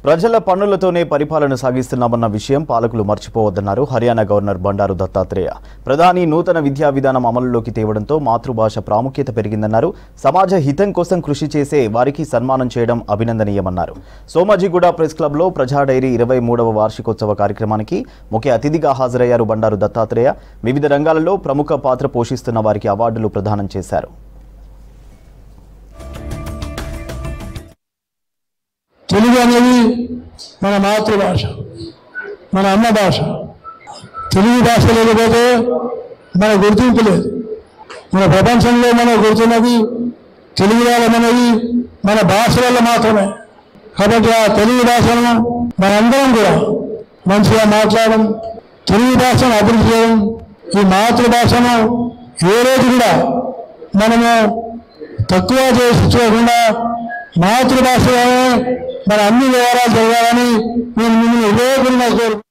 ప్రజల పన్నులతోనే పరిపాలన సాగిస్తున్నామన్న విషయం పాలకులు మర్చిపోవద్దన్నారు హర్యానా గవర్నర్ బండారు దత్తాత్రేయ ప్రధాని నూతన విద్యా విధానం అమలులోకి తేవడంతో మాతృభాష ప్రాముఖ్యత పెరిగిందన్నారు సమాజ హితం కోసం కృషి చేసే వారికి సన్మానం చేయడం అభినందనీయమన్నారు సోమాజిగూడ ప్రెస్ క్లబ్లో ప్రజా డైరీ ఇరవై మూడవ వార్షికోత్సవ కార్యక్రమానికి ముఖ్య అతిథిగా హాజరయ్యారు బండారు దత్తాత్రేయ వివిధ రంగాలలో ప్రముఖ పాత్ర పోషిస్తున్న వారికి అవార్డులు ప్రదానం చేశారు తెలుగు అనేది మన మాతృభాష మన అమ్మ భాష తెలుగు భాష లేకపోతే మన గుర్తింపు లేదు మన ప్రపంచంలో మన గుర్తున్నది తెలుగు వాళ్ళమనేది మన భాష వల్ల మాత్రమే కాబట్టి ఆ తెలుగు భాషను మనందరం కూడా మంచిగా మాట్లాడడం తెలుగు భాషను అభివృద్ధి చేయడం ఈ మాతృభాషను ఏ రోజు కూడా మనము తక్కువ చేసి చూడకుండా మాతృభాషలోనే మన అన్ని వివరాలు జరగాలని నేను మిమ్మల్ని హృదయపూర్వకంగా కోరు